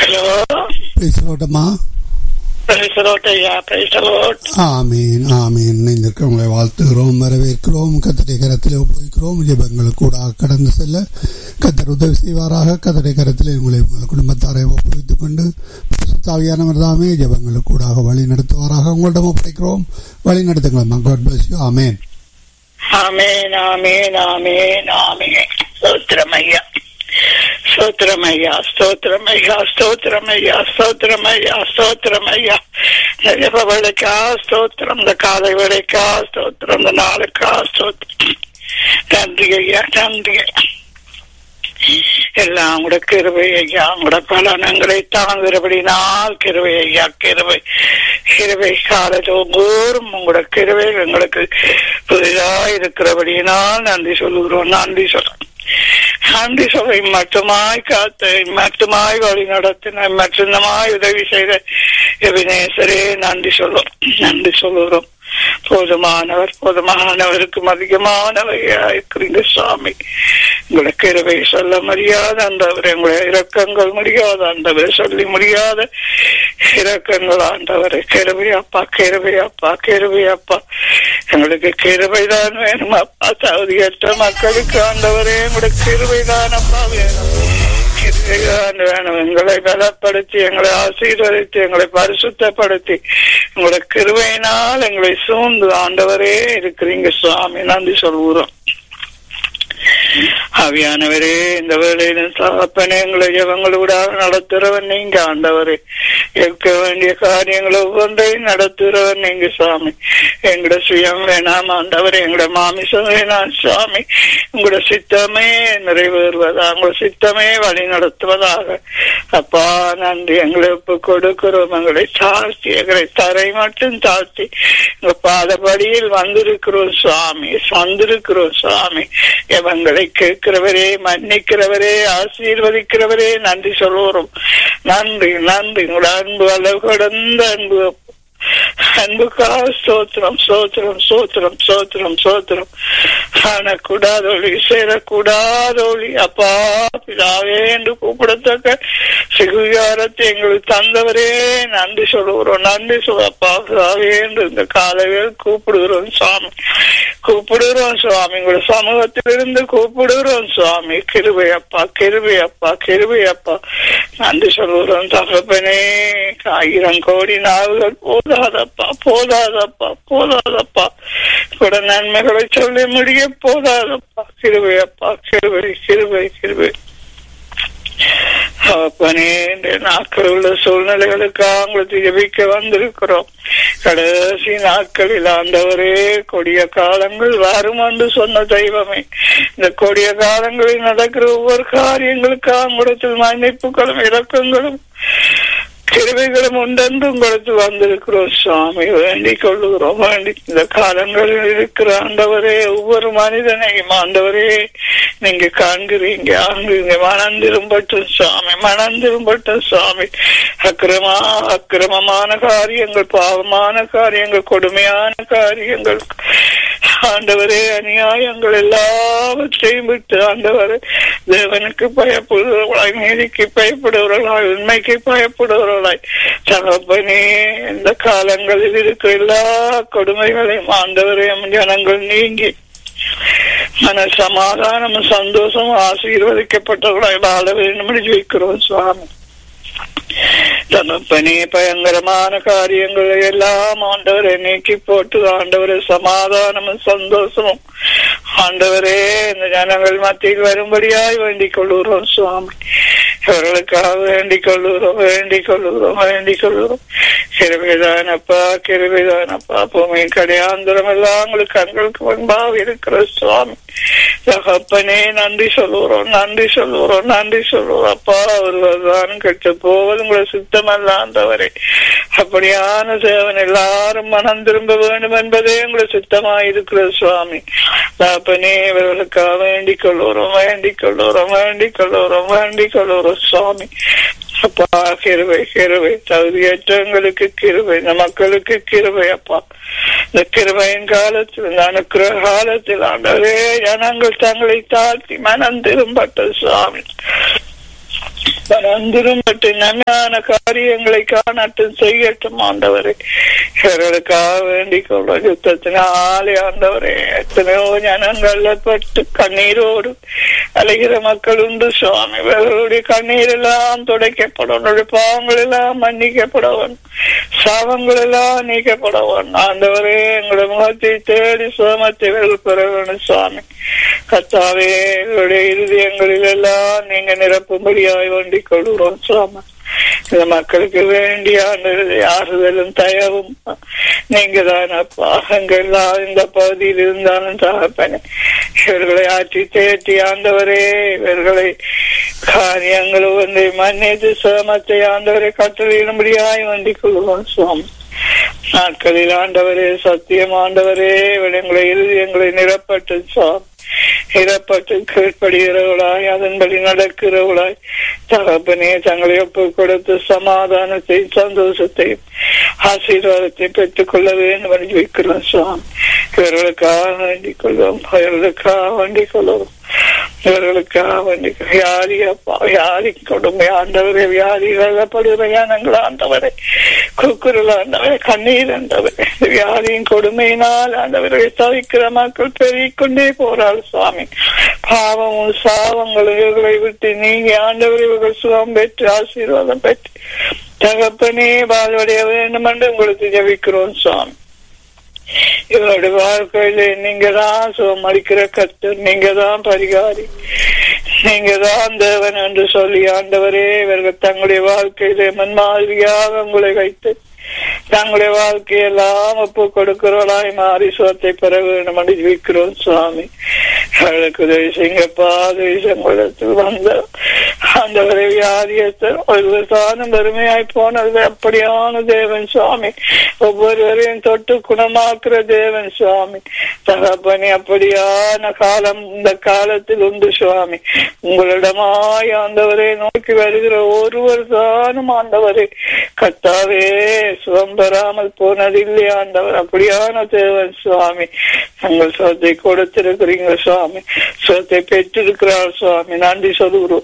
Hello பேசுகிறோட்டம்மா பேசுறோட்டையா பேசுறோட் ஆமீன் ஆமீன் இணைந்திருக்கிறவங்களை வாழ்த்துகிறோம் வரவேற்கிறோம் கத்தரை கரத்தில் ஒப்புவிக்கிறோம் ஜெபங்களுக்கு கூட கடந்து செல்ல கத்தர் உதவி செய்வாராக கத்தரை கரத்தில் உங்களை உங்கள் குடும்பத்தாரை ஒப்புவித்துக் கொண்டு தாவியானவர் தாமே ஜெபங்களுக்கு கூடாக வழி நடத்துவாராக உங்களிடம் ஒப்படைக்கிறோம் வழி நடத்துங்களா காட் பிளஸ் யூ ஆமேன் ஆமேன் ஆமேன் ஆமேன் ஆமேன் ஸ்தோத்திரமையா ஸ்தோத்திரமையா ஸ்தோத்திரமையா ஸ்தோத்திரமையா ஸ்தோத்திரமையா ஸ்தோத்திரமையா ஜப வேலைக்கா ஸ்தோத்திரம் இந்த காலை வேலைக்கா ஸ்தோத்திரம் இந்த நாளுக்கா ஸ்தோத்திரம் நன்றி ஐயா நன்றி ஐயா எல்லாம் கூட கிருவை ஐயா உங்களோட பலனங்களை தாங்குகிறபடினால் கிருவை ஐயா கிருவை கிருவை காலத்தோறும் உங்களோட கிருவை எங்களுக்கு புதிதா இருக்கிறபடியினால் நன்றி சொல்லுகிறோம் நன்றி சொல்றோம் நன்றி சொல்லை மட்டுமாய் காத்து மட்டுமாய் வழி நடத்தின மட்டுமாய் உதவி செய்த எபினேசரே நன்றி சொல்லும் நன்றி சொல்லுகிறோம் போதுமானவர் போதுமானவருக்கு அதிகமானவையா இருக்கிறீங்க சுவாமி உங்களை கிருவை சொல்ல முடியாத அந்தவர் உங்களை இரக்கங்கள் முடியாத அந்தவர் சொல்லி முடியாத இரக்கங்கள் ஆண்டவரை கிருவை அப்பா கிருவை அப்பா கிருவை அப்பா எங்களுக்கு கிருவை தான் வேணும் அப்பா தகுதியற்ற மக்களுக்கு ஆண்டவரே உங்களுக்கு கிருவை தான் அப்பா வேணும் கிருபைதான் வேணும் எங்களை பலப்படுத்தி எங்களை ஆசீர்வதித்து எங்களை பரிசுத்தப்படுத்தி உங்களோட கிருவையினால் எங்களை சூழ்ந்து ஆண்டவரே இருக்கிறீங்க சுவாமி நன்றி சொல்கிறோம் ஆவியானவரே இந்த வேளையிலும் தகப்பனே எங்களை ஜபங்களோட நடத்துறவன் நீங்க ஆண்டவரே இருக்க வேண்டிய காரியங்கள் ஒவ்வொன்றையும் நடத்துறவன் நீங்க சுவாமி எங்களோட சுயம் வேணாம் ஆண்டவரே எங்களோட மாமிசம் வேணாம் சுவாமி உங்களோட சித்தமே நிறைவேறுவதா உங்களோட சித்தமே வழி நடத்துவதாக அப்பா நன்றி எங்களை ஒப்பு கொடுக்கிறோம் எங்களை தாழ்த்தி எங்களை தரை மட்டும் தாழ்த்தி உங்க பாதபடியில் வந்திருக்கிறோம் சுவாமி வந்திருக்கிறோம் சுவாமி எவங்களை கேட்கிறவரே மன்னிக்கிறவரே ஆசீர்வதிக்கிறவரே நன்றி சொல்லுவோம் நன்றி நன்றி உங்களோட அன்பு அளவு கடந்த அன்பு அன்புக்கா ஸ்தோத்திரம் ஸ்தோத்திரம் ஸ்தோத்திரம் ஸ்தோத்திரம் ஸ்தோத்திரம் காணக்கூடாதொழி சேரக்கூடாதொழி அப்பா பிதாவே என்று கூப்பிடத்தக்க சிகுகாரத்தை எங்களுக்கு தந்தவரே நன்றி சொல்லுகிறோம் நன்றி சொல்லப்பா பிதாவே என்று இந்த காலையில் கூப்பிடுகிறோம் சுவாமி கூப்பிடுகிறோம் சுவாமி உங்களோட சமூகத்திலிருந்து கூப்பிடுகிறோம் சுவாமி கிருபை அப்பா கிருபை அப்பா கிருபை அப்பா நன்றி சொல்லுகிறோம் தகப்பனே ஆயிரம் கோடி நாவுகள் போதாதப்பா போதாதப்பா போதாதப்பா கூட நன்மைகளை சொல்ல முடிய போதாதப்பா கிருபை அப்பா கிருபை கிருபை கிருபை அப்பனே இந்த நாட்கள் உள்ள சூழ்நிலைகளுக்காக உங்களுக்கு ஜபிக்க வந்திருக்கிறோம் கடைசி நாட்களில் ஆண்டவரே கொடிய காலங்கள் வரும் என்று சொன்ன தெய்வமே இந்த கொடிய காலங்களில் நடக்கிற ஒவ்வொரு காரியங்களுக்காக உங்களிடத்தில் மன்னிப்புகளும் இறக்கங்களும் கிருவைகளும் உண்டென்று உங்களுக்கு வந்திருக்கிறோம் சுவாமி வேண்டிக் கொள்ளுகிறோம் வேண்டி இந்த காலங்களில் இருக்கிற ஆண்டவரே ஒவ்வொரு மனிதனையும் ஆண்டவரே நீங்க காண்கிறீங்க ஆங்குறீங்க மனந்திரும்பட்டும் சுவாமி மனந்திரும்பட்டும் சுவாமி அக்கிரமா அக்கிரமமான காரியங்கள் பாவமான காரியங்கள் கொடுமையான காரியங்கள் ஆண்டவரே அநியாயங்கள் எல்லாவற்றையும் விட்டு ஆண்டவரே தேவனுக்கு பயப்படுகிறவர்களாய் நீதிக்கு பயப்படுகிறவர்களாய் உண்மைக்கு பயப்படுகிறவர்களாய் தகப்பனே இந்த காலங்களில் இருக்கிற எல்லா கொடுமைகளையும் ஆண்டவரையும் ஜனங்கள் நீங்கி மன சமாதானமும் சந்தோஷமும் ஆசீர்வதிக்கப்பட்டவர்களாய் வாழ வேண்டும் என்று வைக்கிறோம் சுவாமி தகப்பனே பயங்கரமான காரியங்களை எல்லாம் ஆண்டவரை நீக்கி போட்டு ஆண்டவரை சமாதானமும் சந்தோஷமும் ஆண்டவரே இந்த ஜனங்கள் மத்தியில் வரும்படியாய் வேண்டிக் கொள்ளுகிறோம் சுவாமி இவர்களுக்காக வேண்டிக் கொள்ளுகிறோம் வேண்டிக் கொள்ளுகிறோம் வேண்டிக் கொள்ளுகிறோம் கிருவிதானப்பா கிருவிதானப்பா பூமியின் கடையாந்திரம் எல்லாம் உங்களுக்கு கண்களுக்கு முன்பாக இருக்கிற சுவாமி தகப்பனே நன்றி சொல்லுகிறோம் நன்றி சொல்லுகிறோம் நன்றி சொல்லுவோம் அப்பா ஒருவர் தான் கெட்டு போவது உங்களை சுத்தமல்ல ஆண்டவரே அப்படியான தேவன் எல்லாரும் மனம் திரும்ப வேண்டும் என்பதே உங்களை சுத்தமாயிருக்கிற சுவாமி தகப்பனே இவர்களுக்காக வேண்டிக் கொள்ளுகிறோம் வேண்டிக் கொள்ளுகிறோம் வேண்டிக் கொள்ளுகிறோம் வேண்டிக் கொள்ளுகிறோம் சுவாமி அப்பா கிருவை கிருவை தகுதியற்றவங்களுக்கு கிருவை இந்த மக்களுக்கு கிருவை அப்பா இந்த கிருபையின் காலத்தில் இந்த அனுக்கிற காலத்தில் ஆண்டவரே ஜனங்கள் தங்களை தாழ்த்தி மனம் திரும்பட்ட சுவாமி திரும்பட்டு நன்மையான காரியங்களை காணட்டும் செய்யட்டும் ஆண்டவரே இவர்களுக்காக வேண்டிக் கொள்ள யுத்தத்தினாலே ஆண்டவரே எத்தனையோ ஜனங்கள்ல பட்டு கண்ணீரோடு அலைகிற மக்கள் உண்டு சுவாமி இவர்களுடைய கண்ணீர் எல்லாம் துடைக்கப்படும் பாவங்கள் எல்லாம் மன்னிக்கப்படவன் சாபங்கள் எல்லாம் நீக்கப்படவன் ஆண்டவரே எங்களுடைய முகத்தை தேடி சுகமத்தை இவர்கள் பெற வேணும் சுவாமி கத்தாவே எங்களுடைய இருதயங்களில் எல்லாம் நீங்க நிரப்பும்படியாய் வேண்டிக் கொள்கிறோம் சுவாமி இந்த மக்களுக்கு வேண்டிய ஆறுதலும் தயவும் நீங்க தான் அப்பா அங்கெல்லாம் இந்த பகுதியில் இருந்தாலும் தகப்பன இவர்களை ஆற்றி தேற்றி ஆண்டவரே இவர்களை காரியங்களும் வந்து மன்னித்து சிரமத்தை ஆண்டவரை கட்டளையிடும்படியாய் வேண்டிக் கொள்வோம் சுவாமி நாட்களில் ஆண்டவரே சத்தியம் ஆண்டவரே எங்களை இறுதி எங்களை நிரப்பட்டு சுவாமி நிரப்பட்டு கீழ்ப்படுகிறவளாய் அதன்படி நடக்கிறவளாய் தகப்பனே தங்களை ஒப்பு கொடுத்து சமாதானத்தையும் சந்தோஷத்தையும் ஆசீர்வாதத்தை பெற்றுக் கொள்ள வேண்டும் என்று வைக்கிறோம் சுவாமி இவர்களுக்காக வேண்டிக் கொள்வோம் இவர்களுக்காக வேண்டிக் கொள்வோம் இவர்களுக்காக வேண்டி வியாதி அப்பா வியாதி கொடுமை ஆண்டவரே வியாதி வெள்ளப்படுகிற யானங்கள் ஆண்டவரை குக்குரல் ஆண்டவரை கண்ணீர் ஆண்டவரை வியாதியின் கொடுமையினால் ஆண்டவரை தவிக்கிற மக்கள் பெருகிக்கொண்டே போறாள் சுவாமி பாவமும் சாவங்களும் இவர்களை விட்டு நீங்க ஆண்டவர் இவர்கள் சுகம் பெற்று ஆசீர்வாதம் பெற்று தகப்பனே வாழ்வடைய வேண்டும் என்று உங்களுக்கு ஜபிக்கிறோம் சுவாமி இவருடைய வாழ்க்கையில நீங்க தான் சுகம் அளிக்கிற கத்தர் நீங்க தான் பரிகாரி நீங்க தான் தேவன் என்று சொல்லி ஆண்டவரே இவர்கள் தங்களுடைய வாழ்க்கையில மன்மாதிரியாக உங்களை வைத்து தங்களுடைய வாழ்க்கையெல்லாம் ஒப்பு கொடுக்கிறவளாய் மாறி சுகத்தை பெற வேண்டும் என்று ஜீவிக்கிறோம் சுவாமி அவளுக்கு உதவி செய்யுங்கப்பா உதவி சங்கடத்தில் வந்த ஆண்டவரை வியாதியத்தர் ஒரு தானும் பெருமையாய் போனது அப்படியான தேவன் சுவாமி ஒவ்வொருவரையும் தொட்டு குணமாக்குற தேவன் சுவாமி தகப்பனி அப்படியான காலம் இந்த காலத்தில் உண்டு சுவாமி உங்களிடமாய் ஆண்டவரை நோக்கி வருகிற ஒருவர் தானும் ஆண்டவரை கத்தாவே சுகம் பெறாமல் போனதில்லை ஆண்டவர் அப்படியான தேவன் சுவாமி தங்கள் சுகத்தை கொடுத்திருக்கிறீங்க சுவாமி சுகத்தை பெற்றிருக்கிறார் சுவாமி நன்றி சொல்லுகிறோம்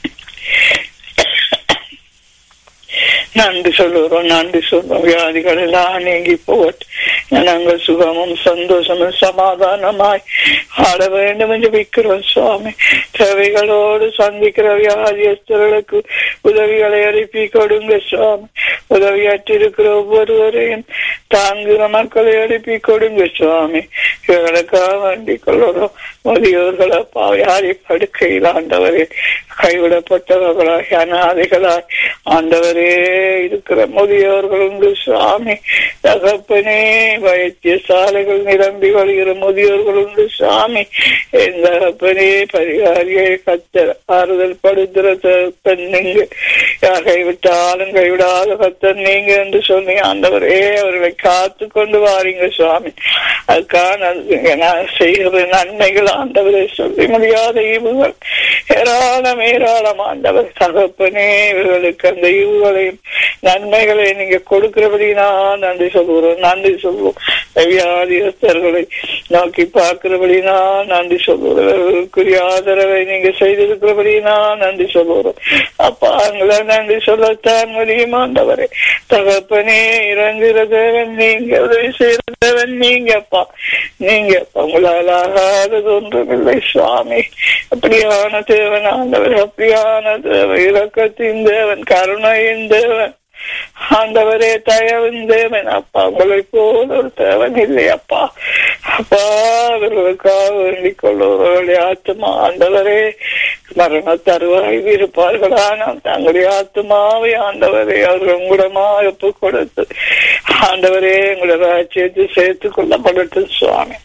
நன்றி சொல்லுகிறோம் நன்றி சொல்றோம் வியாதிகள் எல்லாம் நீங்கி போகட்டும் நாங்கள் சுகமும் சந்தோஷமும் சமாதானமாய் ஆட வேண்டும் என்று வைக்கிறோம் சுவாமி தேவைகளோடு சந்திக்கிற வியாதியஸ்தர்களுக்கு உதவிகளை அனுப்பி கொடுங்க சுவாமி உதவியாற்றிருக்கிற ஒவ்வொருவரையும் தாங்குகிற மக்களை அனுப்பி கொடுங்க சுவாமி இவர்களுக்காக வேண்டிக் கொள்கிறோம் முதியோர்களை யாரை படுக்கையில் ஆண்டவரே கைவிடப்பட்டவர்களாய் அநாதைகளாய் ஆண்டவரே இருக்கிற முதியோர்கள் உண்டு சுவாமி தகப்பனே வைத்தியசாலைகள் நிரம்பி வழிகிற முதியோர்கள் உண்டு சுவாமி என் தகப்பனே பரிகாரியை கத்த ஆறுதல் படுத்துற தகப்பன் நீங்க யார் கைவிட்டாலும் கைவிடாத கத்தன் நீங்க என்று சொல்லி ஆண்டவரே அவர்களை காத்து கொண்டு வாரீங்க சுவாமி அதுக்கான நான் செய்கிற நன்மைகள் ஆண்டவரை சொல்லி முடியாத ஈவுகள் ஏராளம் ஏராளம் ஆண்டவர் தகப்பனே இவர்களுக்கு அந்த ஈவுகளையும் நன்மைகளை நீங்க கொடுக்கிறபடினா நன்றி சொல்கிறோம் நன்றி சொல்வோம் வியாதியஸ்தர்களை நோக்கி பார்க்கிறபடினா நன்றி சொல்கிறோம் இவர்களுக்குரிய ஆதரவை நீங்க செய்திருக்கிறபடினா நன்றி சொல்கிறோம் அப்பா எங்களை நன்றி சொல்லத்தான் முடியும் ஆண்டவரே தகப்பனே இறங்குகிற தேவன் நீங்க உதவி செய்கிற தேவன் நீங்க அப்பா நீங்க உங்களால் ஆகாதது ஒன்றுமில்லை சுவாமி அப்படியான தேவன் ஆண்டவர் அப்படியான தேவன் இரக்கத்தின் தேவன் கருணையின் தேவன் ஆண்டவரே தயவின் தேவன் அப்பா உங்களை போல ஒரு தேவன் இல்லை அப்பா அப்பா அவர்களுக்காக வேண்டிக் கொள்ளுவர்களுடைய ஆத்மா ஆண்டவரே மரண தருவாய் இருப்பார்களான தங்களுடைய ஆத்மாவை ஆண்டவரே அவர்கள் உங்களிடமா ஒப்பு கொடுத்து ஆண்டவரே உங்களுடைய ராஜ்யத்தை சேர்த்துக் கொள்ளப்படட்டும் சுவாமி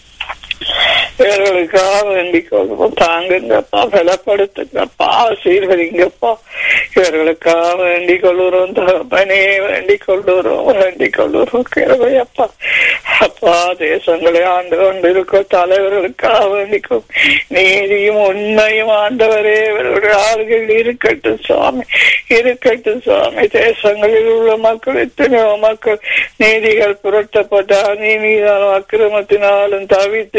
இவர்களுக்காக வேண்டிக் கொள்வோம் தாங்குங்கப்பா பலப்படுத்துங்கப்பா ஆசீர்வதிங்கப்பா இவர்களுக்காக வேண்டிக் கொள்ளுறோம் தகப்பனே வேண்டிக் கொள்ளுறோம் வேண்டிக் கொள்ளுறோம் கிழவையப்பா அப்பா தேசங்களை ஆண்டு கொண்டிருக்க தலைவர்களுக்காக வேண்டிக்கும் நீதியும் உண்மையும் ஆண்டவரே இவர்களுடைய ஆளுகள் இருக்கட்டும் சுவாமி இருக்கட்டும் சுவாமி தேசங்களில் உள்ள மக்கள் எத்தனையோ மக்கள் நீதிகள் புரட்டப்பட்ட அநீதியாலும் அக்கிரமத்தினாலும் தவித்து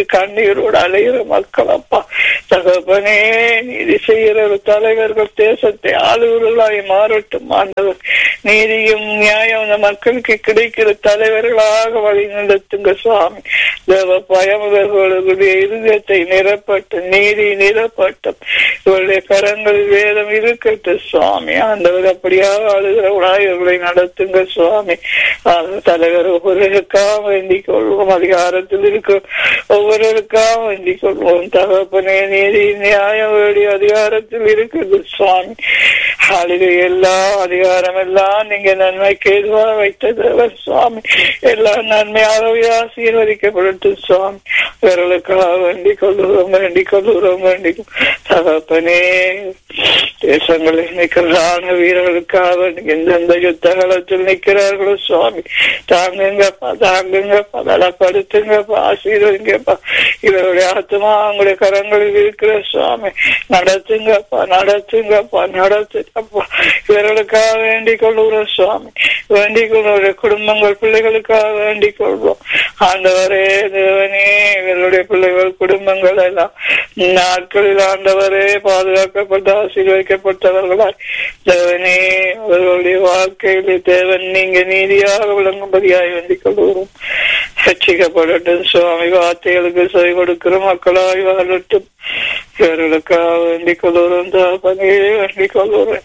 கண்ணீரோடு அலைகிற மக்கள் அப்பா தகப்பனே நீதி செய்கிற ஒரு தலைவர்கள் தேசத்தை ஆளுநர்களாய் மாறட்டும் ஆண்டவர் நீதியும் நியாயம் அந்த மக்களுக்கு கிடைக்கிற தலைவர்களாக வழி நடத்துங்க சுவாமி தேவ பயம் இவர்களுடைய இருதயத்தை நிரப்பட்டு நீதி நிரப்பட்டும் இவருடைய கரங்களில் வேதம் இருக்கட்டும் சுவாமி ஆண்டவர் அப்படியாக ஆளுகிறவர்களாய் இவர்களை நடத்துங்க சுவாமி ஆ- தலைவர் ஒவ்வொருவருக்காக வேண்டிக் கொள்வோம் அதிகாரத்தில் இருக்கும் ஒவ்வொருவருக்காக வேண்டிக் கொள்வோம் தகப்பனே நீதி நியாயம் வேண்டிய அதிகாரத்தில் இருக்குது சுவாமி ஆளுகை எல்லா அதிகாரம் எல்லாம் நீங்க நன்மைக்கு எதுவாக வைத்தது சுவாமி எல்லா நன்மையாகவே ஆசீர்வதிக்கப்படட்டும் சுவாமி இவர்களுக்காக வேண்டிக் கொள்ளுறோம் வேண்டிக் கொள்ளுறோம் வேண்டிக் தகப்பனே தேசங்களில் நிற்கிற ராணுவ வீரர்களுக்காக எந்தெந்த யுத்த காலத்தில் நிற்கிறார்களோ சுவாமி தாங்குங்கப்பா தாங்குங்கப்பா பலப்படுத்துங்கப்பா ஆசீர்வதிங்கப்பா இவருடைய ஆத்மா உங்களுடைய கரங்களில் இருக்கிற சுவாமி நடத்துங்கப்பா நடத்துங்கப்பா நடத்துங்கப்பா இவர்களுக்காக வேண்டிக் கொள்ளுகிறோம் சுவாமி வேண்டிக் கொள்ளுடைய குடும்பங்கள் பிள்ளைகளுக்காக வேண்டிக் கொள்வோம் ஆண்டவரே தேவனே இவருடைய பிள்ளைகள் குடும்பங்கள் எல்லாம் நாட்களில் ஆண்டவரே பாதுகாக்கப்பட்ட ஆசீர்வதிக்கப்பட்டவர்களாய் தேவனே அவர்களுடைய வாழ்க்கையிலே தேவன் நீங்க நீதியாக விளங்கும்படியாய் வேண்டிக் கொள்கிறோம் ரட்சிக்கப்படட்டும் சுவாமி வார்த்தைகளுக்கு செவி கொடுக்கிற மக்களாய் வாழட்டும் இவர்களுக்காக வேண்டிக் கொள்கிறோம் தாப்பனே வேண்டிக் கொள்கிறோம்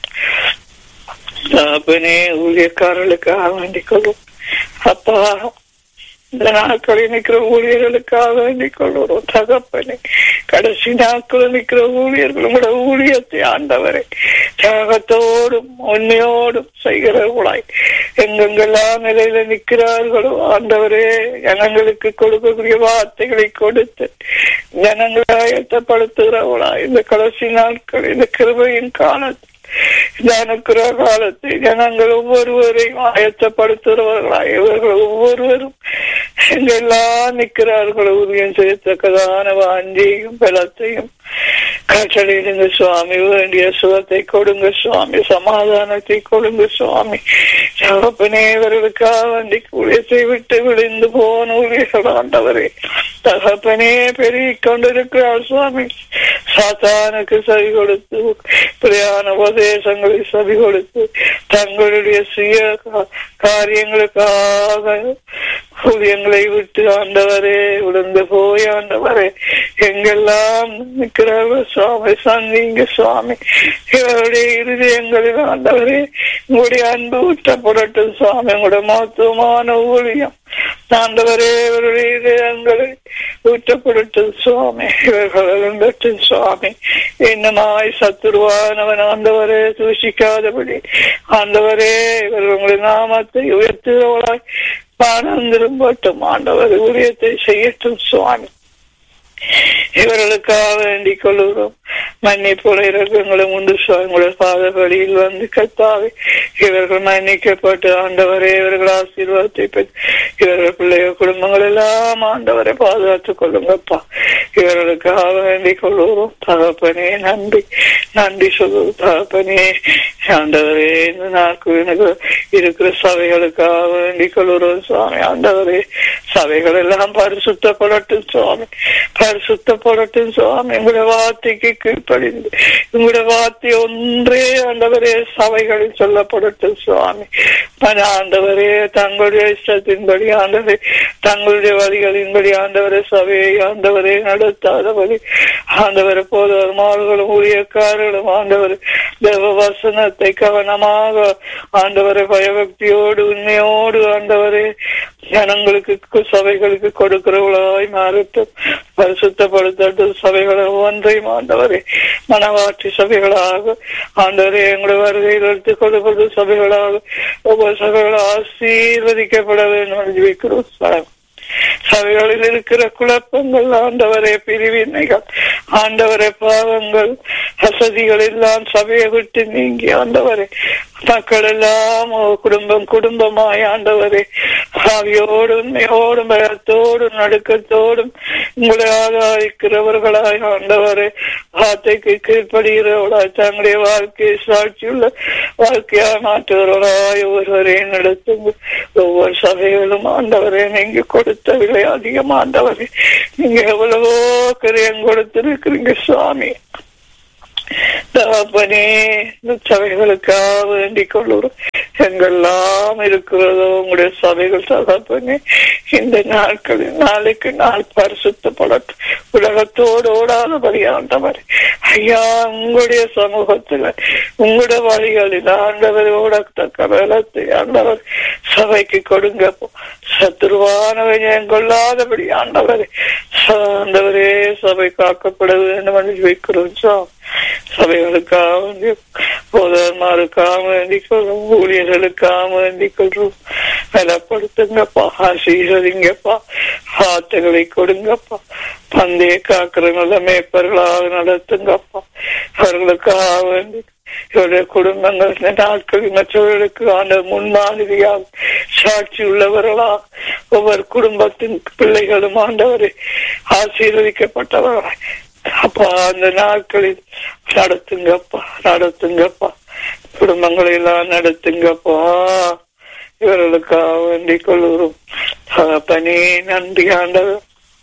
தாப்பனே ஊழியக்காரர்களுக்காக வேண்டிக் கொள்வோம் அப்பா இந்த நாட்களில் நிற்கிற ஊழியர்களுக்காக வேண்டிக் கொள்கிறோம் தகப்பனே கடைசி நாட்களில் நிற்கிற ஊழியர்கள் உங்களோட ஊழியத்தை ஆண்டவரை தியாகத்தோடும் உண்மையோடும் செய்கிறவர்களாய் எங்கெங்கெல்லாம் நிலையில நிற்கிறார்களோ ஆண்டவரே ஜனங்களுக்கு கொடுக்கக்கூடிய வார்த்தைகளை கொடுத்து ஜனங்களை ஆயத்தப்படுத்துகிறவர்களாய் இந்த கடைசி நாட்கள் இந்த கிருபையின் காலத்தில் ஜனக்கிற காலத்தை ஜனங்கள் ஒவ்வொருவரையும் ஆயத்தப்படுத்துகிறவர்களாய் இவர்கள் ஒவ்வொருவரும் எங்கெல்லாம் நிற்கிறார்கள் ஊதியம் செய்யத்தக்கதான வாஞ்சியும் பலத்தையும் கட்டளையிடுங்க சுவாமி வேண்டிய சுகத்தை கொடுங்க சுவாமி சமாதானத்தை கொடுங்க சுவாமி தகப்பனே இவர்களுக்காக வேண்டி ஊழியத்தை விட்டு விழுந்து போன ஊழியர்கள் ஆண்டவரே தகப்பனே பெருகிக் கொண்டிருக்கிறார் சுவாமி சாத்தானுக்கு சரி கொடுத்து பிரியான உபதேசங்களை சரி கொடுத்து தங்களுடைய சுய கா- காரியங்களுக்காக ஊழியங்களை விட்டு ஆண்டவரே விழுந்து போய் ஆண்டவரே எங்கெல்லாம் நிற்கிறார்கள் சுவாமி சந்திங்க சுவாமி இவருடைய இருதயங்களில் ஆண்டவரே உங்களுடைய அன்பு ஊற்றப்படட்டும் சுவாமி உங்களுடைய மகத்துவமான ஊழியம் ஆண்டவரே இவருடைய இதயங்களை ஊற்றப்படட்டும் சுவாமி இவர்கள் எழுந்தட்டும் சுவாமி இன்னமாய் சத்துருவானவன் ஆண்டவரே தூஷிக்காதபடி ஆண்டவரே இவர்கள் உங்களுடைய நாமத்தை உயர்த்துகிறவளாய் பானம் திரும்பட்டும் ஆண்டவர் ஊழியத்தை செய்யட்டும் சுவாமி இவர்களுக்காக வேண்டிக் கொள்கிறோம் மன்னிப்புல இறக்கங்களும் உண்டு சுவாமியுடைய பாத வழியில் வந்து கத்தாவே இவர்கள் மன்னிக்கப்பட்டு ஆண்டவரே இவர்கள் ஆசீர்வாதத்தை பெற்று இவர்கள் பிள்ளைகள் குடும்பங்கள் எல்லாம் ஆண்டவரை பாதுகாத்துக் கொள்ளுங்கப்பா இவர்களுக்காக வேண்டிக் கொள்கிறோம் தகப்பனே நன்றி நன்றி சொல்லு தகப்பனே ஆண்டவரே இந்த நாட்கள் எனக்கு இருக்கிற சபைகளுக்காக வேண்டிக் கொள்கிறோம் சுவாமி ஆண்டவரே சபைகள் எல்லாம் பரிசுத்தப்படட்டும் சுவாமி பரிசுத்தப்படட்டும் சுவாமி உங்களுடைய வார்த்தைக்கு கீழ்ப்படிந்து உங்களுடைய வார்த்தை ஒன்றே ஆண்டவரே சபைகளில் சொல்லப்படட்டும் சுவாமி மன ஆண்டவரே தங்களுடைய இஷ்டத்தின்படி ஆண்டவரே தங்களுடைய வழிகளின்படி ஆண்டவரே சபையை ஆண்டவரே நடத்தாதபடி ஆண்டவரை போதவர்களும் ஊழியக்காரர்களும் ஆண்டவர் தேவ வசனத்தை கவனமாக ஆண்டவரை பயபக்தியோடு உண்மையோடு ஆண்டவரே ஜனங்களுக்கு சபைகளுக்கு கொடுக்கிறவர்களாய் மாறட்டும் பரிசுத்தப்படுத்தட்டும் சபைகளை ஒன்றையும் ஆண்டவரே மனவாட்சி சபைகளாக ஆண்டவரே எங்களுடைய வருகையில் எடுத்துக் கொள்ளப்படும் சபைகளாக ஒவ்வொரு சபைகளும் ஆசீர்வதிக்கப்பட வேண்டும் என்று ஜெபிக்கிறோம் சாமி. சபைகளில் இருக்கிற குழப்பங்கள் ஆண்டவரே பிரிவினைகள் ஆண்டவரே பாவங்கள் வசதிகள் எல்லாம் சபையை விட்டு நீங்கி ஆண்டவரே மக்கள் எல்லாம் குடும்பம் குடும்பமாய் ஆண்டவரே ஆவியோடும் உண்மையோடும் பயத்தோடும் நடுக்கத்தோடும் உங்களை ஆதாரிக்கிறவர்களாய் ஆண்டவரே வார்த்தைக்கு கீழ்ப்படுகிறவர்களாய் தங்களுடைய வாழ்க்கையை சாட்சியுள்ள வாழ்க்கையா மாற்றுகிறவர்களாய் ஒருவரையும் நடத்தும் ஒவ்வொரு சபைகளும் ஆண்டவரே நீங்க கொடுத்த விலை அதிகம் ஆண்டவரே நீங்க எவ்வளவோ கிரியம் கொடுத்திருக்கிறீங்க சுவாமி தகப்பனே இந்த சபைகளுக்காக வேண்டிக் கொள்ளுறோம் எங்கெல்லாம் இருக்கிறதோ உங்களுடைய சபைகள் தகப்பனே இந்த நாட்களில் நாளைக்கு நாள் பரிசுத்தப்படட்டும் உலகத்தோடு ஓடாதபடி ஆண்டவர் ஐயா உங்களுடைய சமூகத்தில் உங்களுடைய வழிகளில் ஆண்டவர் ஓடத்தக்க வேலத்தை ஆண்டவர் சபைக்கு கொடுங்க சத்துருவானவன் கொள்ளாதபடி ஆண்டவரே ஆண்டவரே சபை காக்கப்பட வேண்டும் என்று வைக்கிறோம் சாம் சபைகளுக்காக வேண்டி போதர்மாருக்காக வேண்டிக் கொள்றோம் ஊழியர்களுக்காக வேண்டிக் கொள்றோம் பலப்படுத்துங்கப்பா ஆசீர்வதிங்கப்பா வார்த்தைகளை கொடுங்கப்பா பந்தய காக்கிற நல்ல மேய்ப்பர்களாக நடத்துங்கப்பா அவர்களுக்காக வேண்டி இவருடைய குடும்பங்கள் இந்த நாட்களில் மற்றவர்களுக்கு ஆண்ட முன்மாதிரியாக சாட்சி உள்ளவர்களா ஒவ்வொரு குடும்பத்தின் பிள்ளைகளும் ஆண்டவரை ஆசீர்வதிக்கப்பட்டவர்களாய் அப்பா அந்த நாட்களில் நடத்துங்கப்பா நடத்துங்கப்பா குடும்பங்களை எல்லாம் நடத்துங்கப்பா இவர்களுக்காக வேண்டிக் கொள்கிறோம் பனி நன்றி ஆண்டவர்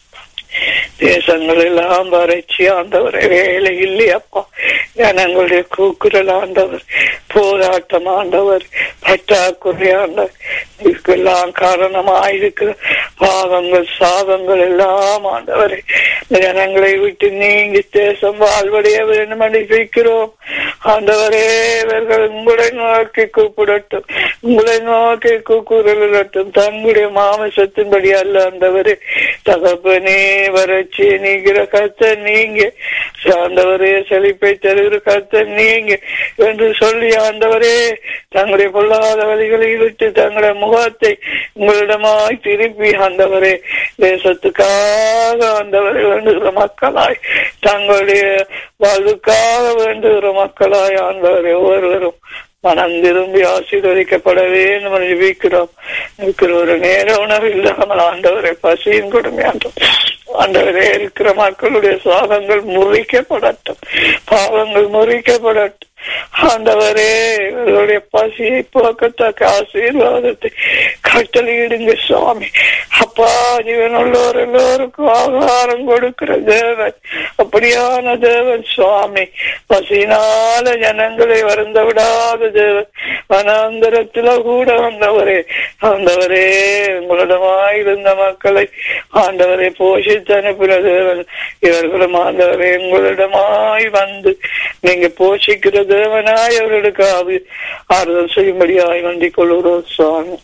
தேசங்கள் எல்லாம் வறட்சி ஆண்டவர் வேலை இல்லையப்பா ஜனங்களுடைய கூக்குரல் ஆண்டவர் போராட்டம் ஆண்டவர் பற்றாக்குறை ஆண்டவர் இதுக்கெல்லாம் காரணமாயிருக்கிற பாவங்கள் சாபங்கள் எல்லாம் ஆண்டவரை ஜனங்களை விட்டு நீங்கி தேசம் வாழ்வடைய வேண்டும் என்று வைக்கிறோம் ஆண்டவரே இவர்கள் உங்களை நோக்கி கூப்பிடட்டும் உங்களை நோக்கி கூக்குரலிடட்டும் தங்களுடைய மாமிசத்தின்படி அல்ல ஆண்டவரே தகப்பனே வறட்சி நீங்கிற கத்த நீங்க ஆண்டவரே செழிப்பை தருகிற கத்த நீங்க என்று சொல்லி ஆண்டவரே தங்களுடைய பொல்லாத வழிகளை விட்டு தங்களுடைய முகத்தை உங்களிடமாய் திருப்பி ஆண்டவரே தேசத்துக்காக ஆண்டவரை வேண்டுகிற மக்களாய் தங்களுடைய வாழ்வுக்காக வேண்டுகிற மக்களாய் ஆண்டவரை ஒவ்வொருவரும் மனம் திரும்பி ஆசீர்வதிக்கப்பட வேண்டும் ஜபிக்கிறோம் இருக்கிற ஒரு நேர உணவு இல்லாமல் ஆண்டவரை பசியும் கொடுமையாண்டும் ஆண்டவரே இருக்கிற மக்களுடைய சாதங்கள் முறிக்கப்படட்டும் பாவங்கள் முறிக்கப்படட்டும் ஆண்டவரே இவர்களுடைய பசியை போக்கத்தக்க ஆசீர்வாதத்தை கட்டளையிடுங்க சுவாமி அப்பா ஜீவனுள்ளோர் எல்லோருக்கும் ஆகாரம் கொடுக்கிற தேவன் அப்படியான தேவன் சுவாமி பசியினால ஜனங்களை வருந்த விடாத தேவன் வனாந்தரத்துல கூட வந்தவரே ஆண்டவரே உங்களிடமாயிருந்த மக்களை ஆண்டவரை போஷித்து அனுப்பின தேவன் இவர்களும் ஆண்டவரே உங்களிடமாய் வந்து நீங்க போஷிக்கிற தேவனாய் அவர்களுக்கு ஆறுதல் செய்யும்படியாய் வண்டிக் கொள்கிறோம் சுவாமி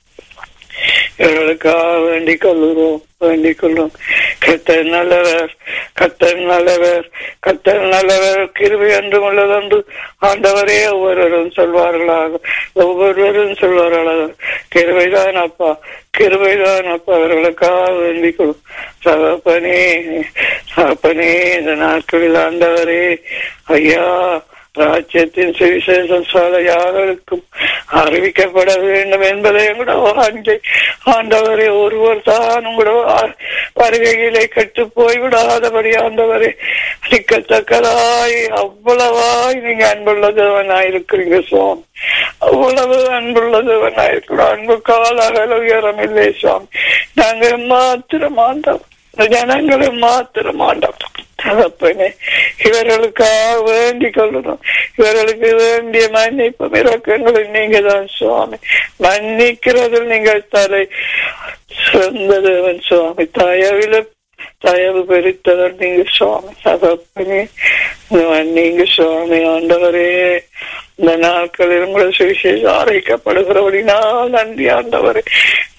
இவர்களுக்காக வேண்டிக் கொள்கிறோம் வேண்டிக் கொள்ளும் கத்தர் நல்லவர் கத்தர் நல்லவர் கத்தர் நல்லவர் கிருபை என்றும் உள்ளதென்று ஆண்டவரே ஒவ்வொருவரும் சொல்வார்களாக ஒவ்வொருவரும் சொல்வார்களாக கிருபைதான் அப்பா கிருபைதான் அப்பா அவர்களுக்காக வேண்டிக் கொள்ளும் சகப்பனே சகப்பனே இந்த நாட்களில் ஆண்டவரே ஐயா ராஜ்யத்தின் சுவிசேஷம் சால யாருக்கும் அறிவிக்கப்பட வேண்டும் என்பதை கூட வாஞ்சை ஆண்டவரே ஒருவர் தான் உங்களோட வருகையிலே கெட்டு போய் விடாதபடி ஆண்டவரே நிற்கத்தக்கதாய் அவ்வளவாய் நீங்க அன்புள்ளதவனாய் இருக்கிறீங்க சுவாமி அவ்வளவு அன்புள்ளதவனாய் இருக்கிறோம் அன்பு கால அகல உயரம் இல்லை சுவாமி நாங்க மாத்திரம் ஆண்டோம் ஜனங்களை மாத்திரம் ஆண்டோம் தகப்பனே இவர்களுக்காக வேண்டிக் கொள்ளணும் இவர்களுக்கு வேண்டிய மன்னிப்பு இறக்கங்களை நீங்க தான் சுவாமி மன்னிக்கிறதில் நீங்கள் தலை சிறந்த தேவன் சுவாமி தயவில தயவு பெருத்தவர் நீங்க சுவாமி தகப்பனே நீங்க சுவாமி ஆண்டவரே இந்த நாட்களில் உங்களை சுவிசேஷம் ஆரைக்கப்படுகிறபடினால் நன்றி ஆண்டவரே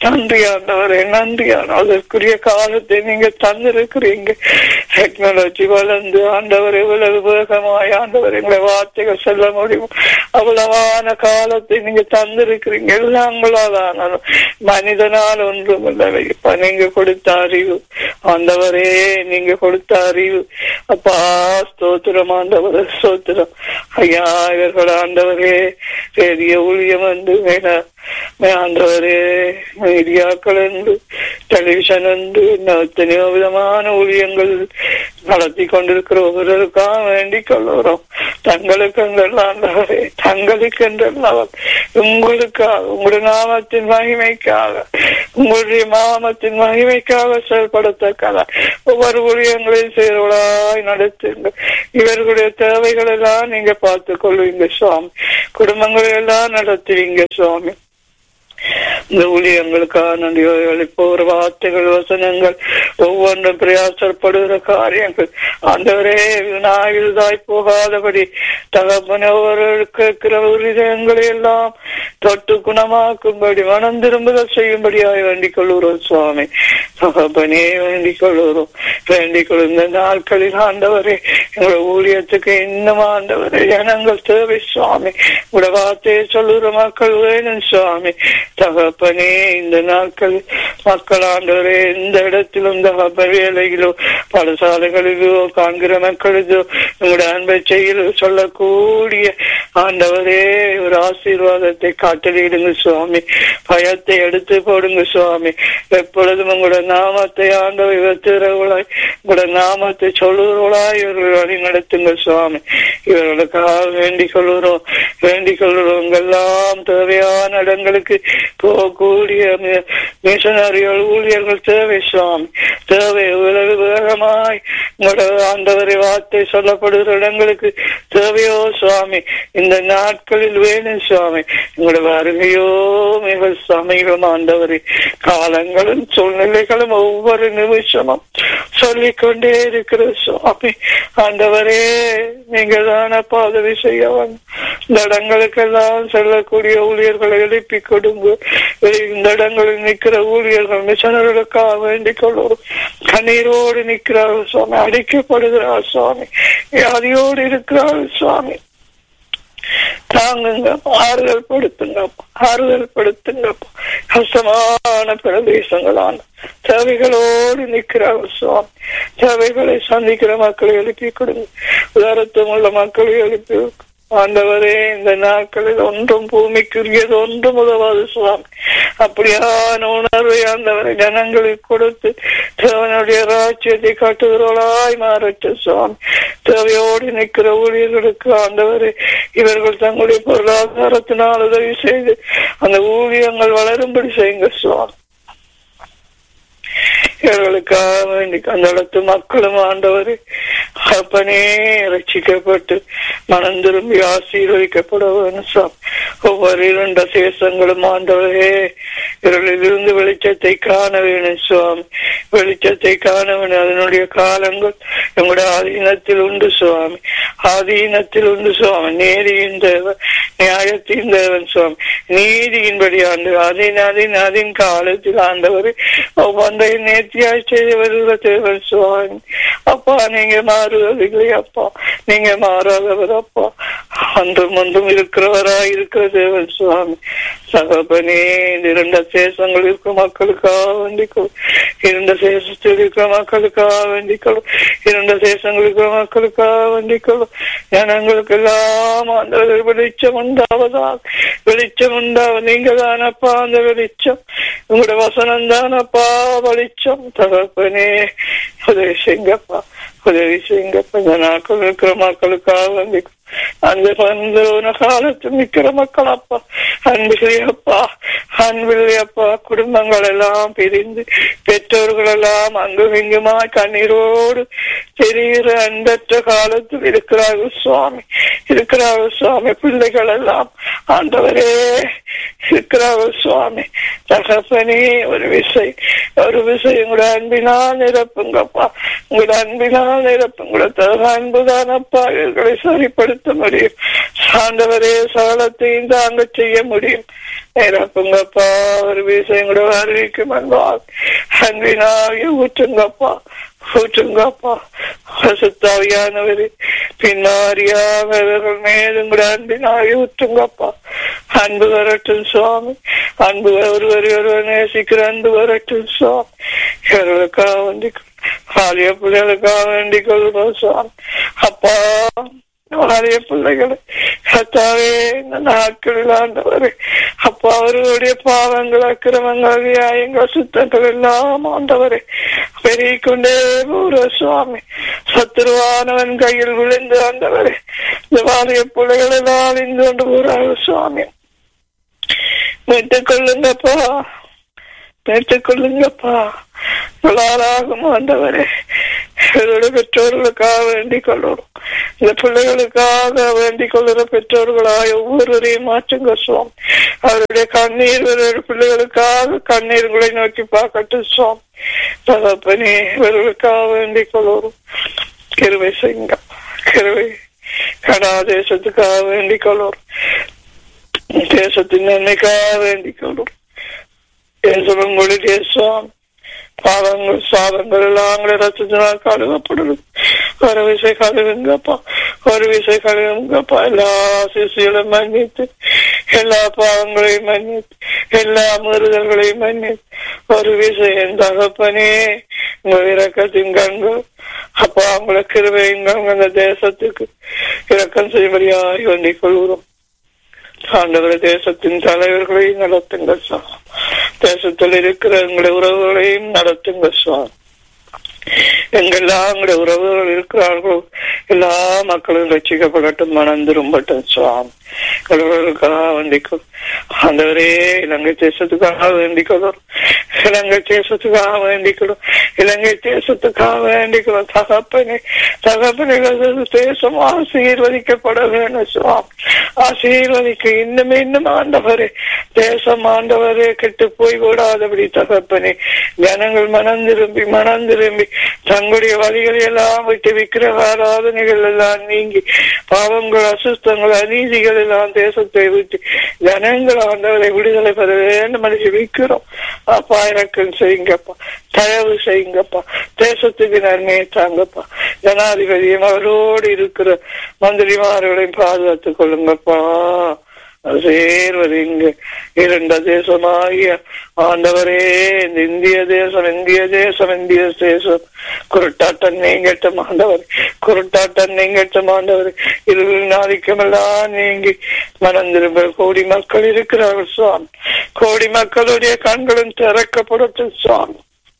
நன்றி ஆண்டவரே நன்றி ஆண்டவர் அதற்குரிய காலத்தை நீங்க தந்திருக்கிறீங்க டெக்னாலஜி வளர்ந்து ஆண்டவர் எவ்வளவு வேகமாய் ஆண்டவர் எங்களை வார்த்தைகள் சொல்ல முடியும் அவ்வளவான காலத்தை நீங்க தந்திருக்கிறீங்க எல்லாம் உங்களால் மனிதனால் ஒன்றும் இல்லை இப்ப நீங்க கொடுத்த அறிவு ஆண்டவரே நீங்க கொடுத்த அறிவு அப்பா ஸ்தோத்திரம் ஆண்டவர் ஸ்தோத்திரம் ஐயா இவர்கள் ஆண்டவரே பெரிய ஊழியம் வந்து மேல ஆண்டவரே மீடியாக்கள் உண்டு டெலிவிஷன் உண்டு எத்தனையோ விதமான ஊழியங்கள் நடத்தி கொண்டிருக்கிற ஒவ்வொருவருக்காக வேண்டிக் கொள்ளுகிறோம் தங்களுக்கு ஆண்டவரே தங்களுக்கு என்றவர் உங்களுக்காக உங்களுடைய நாமத்தின் மகிமைக்காக உங்களுடைய மாமத்தின் மகிமைக்காக செயல்படத்தக்கதா ஒவ்வொரு ஊழியங்களையும் செயல்களாய் நடத்துங்க இவர்களுடைய தேவைகள் எல்லாம் நீங்க பார்த்துக் கொள்வீங்க சுவாமி குடும்பங்களை எல்லாம் நடத்துவீங்க சுவாமி இந்த ஊழியங்களுக்காக நன்றி போற வார்த்தைகள் வசனங்கள் ஒவ்வொன்றும் பிரயாசப்படுகிற காரியங்கள் ஆண்டவரே வினாயில்தாய் போகாதபடி தகப்பன கேட்கிற உரிதயங்களை எல்லாம் தொட்டு குணமாக்கும்படி மனம் திரும்புதல் செய்யும்படியாய் வேண்டிக் கொள்ளுகிறோம் சுவாமி தகப்பனே வேண்டிக் கொள்ளுகிறோம் வேண்டிக் கொள்ளுந்த நாட்களில் ஆண்டவரே எங்களோட ஊழியத்துக்கு இன்னும் ஆண்டவரே ஜனங்கள் தேவை சுவாமி உங்களோட வார்த்தையை சொல்லுகிற மக்கள் வேணும் சுவாமி தகப்பனே இந்த நாட்கள் மக்கள் ஆண்டவரே எந்த இடத்திலும் தகப்ப வேலையிலோ பாடசாலைகளிலோ காண்கிற மக்களுக்கோ உங்களுடைய அன்பை செய்ய சொல்லக்கூடிய ஆண்டவரே ஒரு ஆசீர்வாதத்தை காட்டலிடுங்க சுவாமி பயத்தை எடுத்து போடுங்க சுவாமி எப்பொழுதும் உங்களோட நாமத்தை ஆண்டவர் இவத்திரவளாய் உங்களோட நாமத்தை சொல்லுறவளாய் இவர்கள் வழி நடத்துங்க சுவாமி இவர்களுக்காக வேண்டிக் கொள்கிறோம் வேண்டிக் கொள்கிறோம் எல்லாம் தேவையான இடங்களுக்கு போகக்கூடிய மிஷனரிகள் ஊழியர்கள் தேவை சுவாமி தேவை உலக வேகமாய் உங்களோட ஆண்டவரை வார்த்தை சொல்லப்படுகிற இடங்களுக்கு தேவையோ சுவாமி இந்த நாட்களில் வேணும் சுவாமி உங்களோட வருகையோ மிக சமீபம் ஆண்டவரே காலங்களும் சூழ்நிலைகளும் ஒவ்வொரு நிமிஷமும் சொல்லிக்கொண்டே இருக்கிற சுவாமி ஆண்டவரே நீங்க தான பாதவி செய்ய இந்த இடங்களுக்கெல்லாம் செல்லக்கூடிய ஊழியர்களை எழுப்பி கொடுங்க இந்த இடங்களில் நிற்கிற ஊழியர்கள் மிஷனர்களுக்காக வேண்டிக் கொள்வோம் கண்ணீரோடு நிற்கிறார்கள் சுவாமி அடிக்கப்படுகிறார் சுவாமி வியாதியோடு இருக்கிறார்கள் சுவாமி தாங்குங்க ஆறுதல் படுத்துங்க ஆறுதல் படுத்துங்க கஷ்டமான பிரதேசங்களான தேவைகளோடு நிற்கிறார்கள் சுவாமி தேவைகளை சந்திக்கிற மக்களை எழுப்பி கொடுங்க உதாரத்தம் உள்ள மக்களை எழுப்பி ஆண்டவரே இந்த நாட்களில் ஒன்றும் பூமிக்குரியது ஒன்றும் உதவாது சுவாமி அப்படியான உணர்வை ஆண்டவரை ஜனங்களுக்கு கொடுத்து தேவனுடைய ராஜ்யத்தை காட்டுகிறவர்களாய் மாறட்டு சுவாமி தேவையோடு நிற்கிற ஊழியர்களுக்கு ஆண்டவரே இவர்கள் தங்களுடைய பொருளாதாரத்தினால் உதவி செய்து அந்த ஊழியங்கள் வளரும்படி செய்யுங்க சுவாமி இவர்களுக்காக வேண்டி அந்த இடத்து மக்களும் ஆண்டவரே அப்பனே ரட்சிக்கப்பட்டு மனம் திரும்பி ஆசீர்வதிக்கப்பட வேணும் சாமி ஒவ்வொரு இரண்ட சேசங்களும் ஆண்டவரே இவர்களிலிருந்து வெளிச்சத்தை காண வேணும் சுவாமி வெளிச்சத்தை காண வேணும் அதனுடைய காலங்கள் எங்களுடைய ஆதீனத்தில் உண்டு சுவாமி ஆதீனத்தில் உண்டு சுவாமி நேரியின் தேவன் நியாயத்தின் தேவன் சுவாமி நீதியின்படி ஆண்டு அதன் அதன் அதன் காலத்தில் ஆண்டவர் ஒவ்வொன்றையும் நேர்த்தியாய் செய்து வருகிற தேவன் சுவாமி அப்பா நீங்க மாறுவதில்லை அப்பா நீங்க மாறாதவர் அப்பா அன்றும் ஒன்றும் இருக்கிறவரா இருக்கிற தேவன் சுவாமி சகபனே இந்த இரண்ட சேஷங்கள் இருக்கிற மக்களுக்காக வேண்டிக்கொள் இரண்ட சேஷத்தில் இருக்கிற மக்களுக்காக வேண்டிக்கொள் இரண்ட சேஷங்கள் இருக்கிற மக்களுக்காக வேண்டிக்கொள் ஜனங்களுக்கு எல்லாம் அந்த வெளிச்சம் உண்டாவதா வெளிச்சம் உண்டாவ நீங்க தானப்பா அந்த வெளிச்சம் உங்களோட வசனம் தானப்பா வெளிச்சம் தகப்பனே உதவி செய்யுங்கப்பா உதவி செய்யுங்கப்பா இந்த நாட்கள் இருக்கிற மக்களுக்காக வேண்டிக்கொள் அந்த பந்தோன காலத்து நிக்கிற மக்கள் அப்பா அன்பில்லையப்பா அன்பில்லையப்பா குடும்பங்கள் எல்லாம் பிரிந்து பெற்றோர்கள் எல்லாம் அங்கும் இங்குமா கண்ணீரோடு தெரிகிற அன்பற்ற காலத்தில் இருக்கிறார்கள் சுவாமி இருக்கிறார்கள் சுவாமி பிள்ளைகள் எல்லாம் ஆண்டவரே இருக்கிறார்கள் சுவாமி தகப்பனே ஒரு விசை ஒரு விசை உங்களோட அன்பினால் நிரப்புங்கப்பா உங்களோட அன்பினால் நிரப்புங்களோட அன்புதானப்பா இவர்களை சரிப்படுத்த முடியும் சாண்டவரே சகலத்தையும் தாங்க செய்ய முடியும் நிரப்புங்கப்பா ஒரு விஷயம் கூட அறிவிக்கும் அன்பால் அன்பினாக ஊற்றுங்கப்பா ஊற்றுங்கப்பா சுத்தாவியானவரே பின்னாரியானவர்கள் மேலும் கூட அன்பினாக ஊற்றுங்கப்பா அன்பு வரட்டும் சுவாமி அன்பு ஒருவர் ஒருவர் நேசிக்கிற அன்பு வரட்டும் சுவாமி இவர்களுக்காக வேண்டிக் பாலிய பிள்ளைகளுக்காக வேண்டிக் கொள்கிறோம் சுவாமி அப்பா வாரிய பிள்ளைகளை கத்தாவே இந்த நாட்களில் ஆண்டவரே அப்பா அவர்களுடைய பாவங்கள் அக்கிரமங்கள் நியாயங்கள் சுத்தங்கள் எல்லாம் ஆண்டவரே பெருகிக் கொண்டே போற சுவாமி சத்துருவானவன் கையில் விழுந்து ஆண்டவரே இந்த வாரிய பிள்ளைகள் எல்லாம் இந்து கொண்டு போறார்கள் சுவாமி மீட்டுக் கொள்ளுங்கப்பா மீட்டுக் கொள்ளுங்கப்பா ஆகும் ஆண்டவரே இவருடைய பெற்றோர்களுக்காக வேண்டிக் கொள்ளணும் இந்த பிள்ளைகளுக்காக வேண்டிக் கொள்ளுற பெற்றோர்களாய் ஒவ்வொருவரையும் மாற்றுங்க சுவாமி அவருடைய கண்ணீர் இவருடைய பிள்ளைகளுக்காக கண்ணீர்களை நோக்கி பார்க்கட்டும் சுவாமி தகப்பனே இவர்களுக்காக வேண்டிக் கொள்ளணும் கிருவை செய்யுங்க கிருவை கடா தேசத்துக்காக வேண்டிக் கொள்ளணும் தேசத்தின் நன்மைக்காக வேண்டிக் கொள்ளும் தேசங்களுடைய சுவாமி பாவங்கள் சாதங்கள் எல்லாம் ரத்தத்தினால் கழுவப்படுது ஒரு விசை கழுவுங்கப்பா ஒரு விசை கழுவுங்கப்பா எல்லா சிசுகளும் மன்னித்து எல்லா பாவங்களையும் மன்னித்து எல்லா முறுதல்களையும் மன்னித்து ஒரு விஷயம் தகப்பனே உங்க இறக்கத்தின் கண்கள் அப்பா அவங்களை கிருவையுங்கள் அந்த தேசத்துக்கு இறக்கம் செய்யும்படியாய் வேண்டிக் கொள்கிறோம் ஆண்டவர் தேசத்தின் தலைவர்களை நடத்துங்க சுவாமி தேசத்தில் இருக்கிற எங்களுடைய உறவுகளையும் நடத்துங்க சுவாமி எங்கெல்லாம் எங்களுடைய உறவுகள் இருக்கிறார்களோ எல்லா மக்களும் ரசிக்கப்படட்டும் மனம் திரும்பட்டும் சுவாமி கடவுளுக்காக வேண்டிக்கொள் ஆண்டவரே இலங்கை தேசத்துக்காக வேண்டிக்கொள்ளும் இலங்கை தேசத்துக்காக வேண்டிக்கொள்ளும் இலங்கை தேசத்துக்காக வேண்டிக்கொள்ளும் தகப்பனே தகப்பனே தேசம் ஆசீர்வதிக்கப்பட வேணும் சுவாமி ஆசீர்வதிக்க இன்னும் இன்னும் ஆண்டவரே தேசம் ஆண்டவரே கெட்டு போய் விடாதபடி தகப்பனே ஜனங்கள் மனம் திரும்பி மனம் திரும்பி தங்களுடைய வழிகளை எல்லாம் விட்டு விக்கிர ஆராதனைகள் எல்லாம் நீங்கி பாவங்கள் அசுத்தங்கள் அநீதிகள் எல்லாம் தேசத்தை விட்டு ஜனங்கள் ஆண்டவரை விடுதலை பெற வேண்டும் என்று விக்கிறோம் அப்பா இறக்கம் செய்யுங்கப்பா தயவு செய்யுங்கப்பா தேசத்துக்கு நன்மையை தாங்கப்பா ஜனாதிபதியும் அவரோடு இருக்கிற மந்திரிமார்களையும் பாதுகாத்துக் கொள்ளுங்கப்பா சேர்வது இங்கு இரண்ட தேசமாகிய ஆண்டவரே இந்த இந்திய தேசம் இந்திய தேசம் இந்திய தேசம் குருட்டாட்டம் நீங்கட்டும் ஆண்டவர் குருட்டாட்டம் நீங்கட்டும் ஆண்டவர் இருளின் ஆதிக்கமெல்லாம் நீங்கி மனம் திரும்ப கோடி மக்கள் இருக்கிறார்கள் சுவாமி கோடி மக்களுடைய கண்களும் திறக்கப்படட்டும் சுவாமி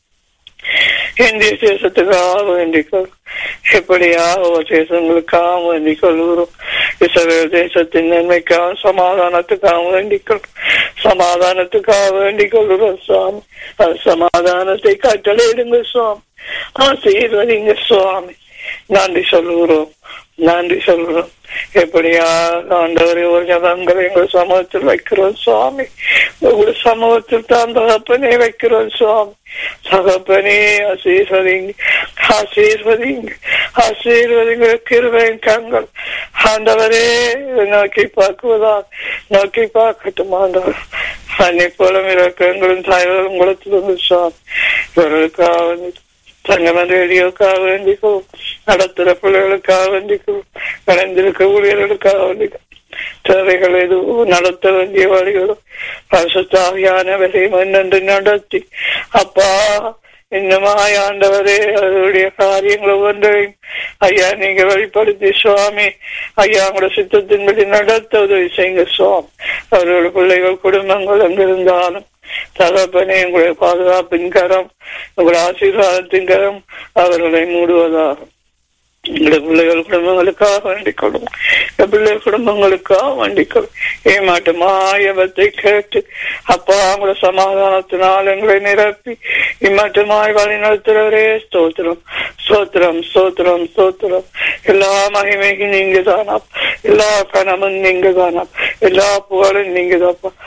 இந்திய தேசத்துக்காக வேண்டிக் கொள் எப்படியாக தேசங்களுக்காக வேண்டிக் கொள்கிறோம் இஸ்ரேல் தேசத்தின் நன்மைக்காக சமாதானத்துக்காக வேண்டிக் கொள் சமாதானத்துக்காக வேண்டிக் கொள்கிறோம் சுவாமி அது சமாதானத்தை கட்டளையிடுங்க சுவாமி ஆசீர்வதிங்க சுவாமி நன்றி சொல்லுகிறோம் நன்றி சொல்கிறோம் எப்படியா ஆண்டவரே ஒரு ஜபங்களை எங்கள் சமூகத்தில் வைக்கிறோம் சுவாமி உங்கள் சமூகத்தில் தான் தகப்பனே வைக்கிறோம் சுவாமி தகப்பனே ஆசீர்வதிங்க ஆசீர்வதிங்க ஆசீர்வதிங்க கிருபையின் கண்கள் ஆண்டவரே நோக்கி பார்க்குவதா நோக்கி பார்க்கட்டும் ஆண்டவர் அன்னை போல இறக்கங்களும் தாய்களும் உங்களத்திலிருந்து சுவாமி இவர்களுக்காக சங்கம ரேடியோக்காக வேண்டிக்கோ நடத்துற பிள்ளைகளுக்காக வேண்டிக்கோ கலந்திருக்க ஊழியர்களுக்காக வேண்டிக்கோ தேவைகள் எதுவும் நடத்த வேண்டிய வழிகளும் பரிசுத்தாவியான விலையும் என்னென்று நடத்தி அப்பா இன்னுமாய் ஆண்டவரே அவருடைய காரியங்கள் ஒவ்வொன்றையும் ஐயா நீங்க வெளிப்படுத்தி சுவாமி ஐயா உங்களோட சித்தத்தின்படி நடத்த உதவி செய்யுங்க சுவாமி அவரோட பிள்ளைகள் குடும்பங்கள் எங்கிருந்தாலும் தகப்பனே உங்களுடைய பாதுகாப்பின் கரம் உங்களுடைய ஆசீர்வாதத்தின் கரம் அவர்களை மூடுவதாகும் எங்களுடைய பிள்ளைகள் குடும்பங்களுக்காக வேண்டிக் கொள்ளும் பிள்ளைகள் குடும்பங்களுக்காக வேண்டிக் கொள்ளும் ஏமாட்டு மாயவத்தை கேட்டு அப்பா அவங்கள சமாதானத்தினால் எங்களை நிரப்பி இம்மட்டுமாய் வழி நடத்துறவரே ஸ்தோத்திரம் ஸ்தோத்திரம் ஸ்தோத்திரம் ஸ்தோத்திரம் எல்லா மகிமையும் நீங்க தானா எல்லா கனமும் நீங்க தானா எல்லா புகழும் நீங்க தாப்பா